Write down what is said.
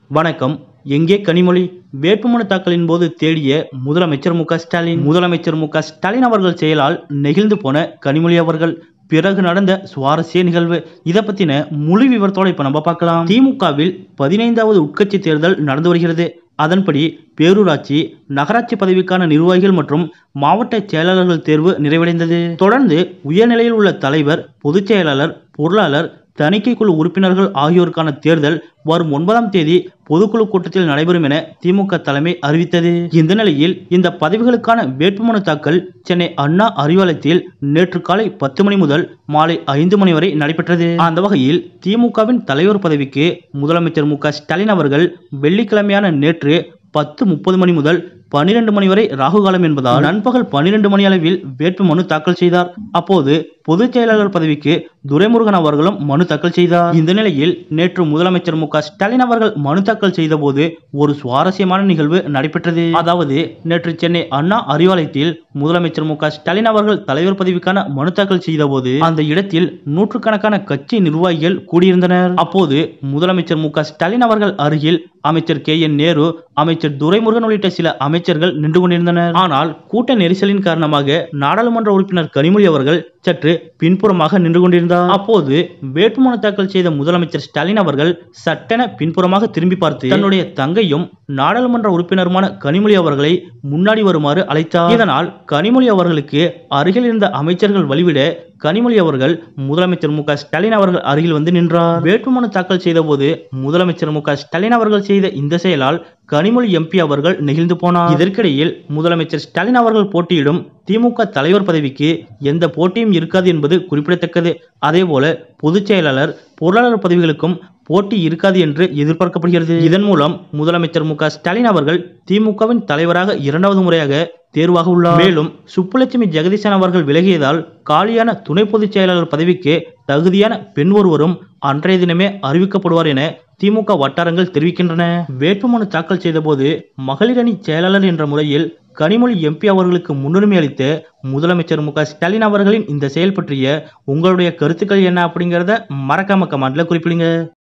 வணக்கம் எங்கே கனிமொழி வேட்புமனு தாக்கலின் போது தேடிய முதலமைச்சர் மு க ஸ்டாலின் முதலமைச்சர் மு க ஸ்டாலின் அவர்கள் செயலால் நெகிழ்ந்து போன கனிமொழி அவர்கள் பிறகு நடந்த சுவாரஸ்ய நிகழ்வு இதை பத்தின முழு விவரத்தோட இப்ப நம்ம பார்க்கலாம் திமுகவில் பதினைந்தாவது உட்கட்சி தேர்தல் நடந்து வருகிறது அதன்படி பேரூராட்சி நகராட்சி பதவிக்கான நிர்வாகிகள் மற்றும் மாவட்ட செயலாளர்கள் தேர்வு நிறைவடைந்தது தொடர்ந்து உயர்நிலையில் உள்ள தலைவர் பொதுச் செயலாளர் பொருளாளர் தணிக்கை குழு உறுப்பினர்கள் ஆகியோருக்கான தேர்தல் வரும் ஒன்பதாம் தேதி பொதுக்குழு கூட்டத்தில் நடைபெறும் என திமுக தலைமை அறிவித்தது இந்த நிலையில் இந்த பதவிகளுக்கான வேட்புமனு தாக்கல் சென்னை அண்ணா அறிவாலயத்தில் நேற்று காலை பத்து மணி முதல் மாலை ஐந்து மணி வரை நடைபெற்றது அந்த வகையில் திமுகவின் தலைவர் பதவிக்கு முதலமைச்சர் மு க ஸ்டாலின் அவர்கள் வெள்ளிக்கிழமையான நேற்று பத்து முப்பது மணி முதல் பனிரெண்டு மணி வரை ராகுகாலம் என்பதால் நண்பகல் பனிரெண்டு மணி அளவில் வேட்பு மனு தாக்கல் செய்தார் அப்போது பொதுச் செயலாளர் பதவிக்கு துரைமுருகன் அவர்களும் மனு தாக்கல் செய்தார் இந்த நிலையில் நேற்று முதலமைச்சர் மு க ஸ்டாலின் அவர்கள் மனு தாக்கல் செய்த போது ஒரு சுவாரஸ்யமான நிகழ்வு நடைபெற்றது அதாவது நேற்று சென்னை அண்ணா அறிவாலயத்தில் முதலமைச்சர் மு க ஸ்டாலின் அவர்கள் தலைவர் பதவிக்கான மனு தாக்கல் செய்த போது அந்த இடத்தில் நூற்றுக்கணக்கான கட்சி நிர்வாகிகள் கூடியிருந்தனர் அப்போது முதலமைச்சர் மு க ஸ்டாலின் அவர்கள் அருகில் அமைச்சர் கே என் நேரு அமைச்சர் துரைமுருகன் உள்ளிட்ட சில அமைச்சர்கள் நின்று கொண்டிருந்தனர் ஆனால் கூட்ட நெரிசலின் காரணமாக நாடாளுமன்ற உறுப்பினர் கனிமொழி அவர்கள் சற்று பின்புறமாக நின்று கொண்டிருந்தார் அப்போது வேட்புமனு தாக்கல் செய்த முதலமைச்சர் ஸ்டாலின் அவர்கள் சட்டென பின்புறமாக திரும்பி பார்த்து தன்னுடைய தங்கையும் நாடாளுமன்ற உறுப்பினருமான கனிமொழி அவர்களை முன்னாடி வருமாறு அழைத்தார் இதனால் கனிமொழி அவர்களுக்கு அருகில் இருந்த அமைச்சர்கள் வழிவிட கனிமொழி அவர்கள் முதலமைச்சர் மு க ஸ்டாலின் அவர்கள் அருகில் வந்து நின்றார் வேட்புமனு தாக்கல் செய்த போது முதலமைச்சர் மு க ஸ்டாலின் அவர்கள் செய்த இந்த செயலால் கனிமொழி எம்பி அவர்கள் நெகிழ்ந்து போனார் இதற்கிடையில் முதலமைச்சர் ஸ்டாலின் அவர்கள் போட்டியிடும் திமுக தலைவர் பதவிக்கு எந்த போட்டியும் இருக்காது என்பது குறிப்பிடத்தக்கது அதேபோல பொதுச் செயலாளர் பொருளாளர் பதவிகளுக்கும் போட்டி இருக்காது என்று எதிர்பார்க்கப்படுகிறது இதன் மூலம் முதலமைச்சர் மு க ஸ்டாலின் அவர்கள் திமுகவின் தலைவராக இரண்டாவது முறையாக தேர்வாக உள்ளார் மேலும் சுப்புலட்சுமி ஜெகதீசன் அவர்கள் விலகியதால் காலியான துணை பொதுச் செயலாளர் பதவிக்கு தகுதியான பெண் ஒருவரும் அன்றைய தினமே அறிவிக்கப்படுவார் என திமுக வட்டாரங்கள் தெரிவிக்கின்றன வேட்புமனு தாக்கல் செய்தபோது மகளிர் அணி செயலாளர் என்ற முறையில் கனிமொழி எம்பி அவர்களுக்கு முன்னுரிமை அளித்த முதலமைச்சர் மு க ஸ்டாலின் அவர்களின் இந்த செயல் பற்றிய உங்களுடைய கருத்துக்கள் என்ன அப்படிங்கிறத மறக்காம கமெண்ட்ல குறிப்பிடுங்க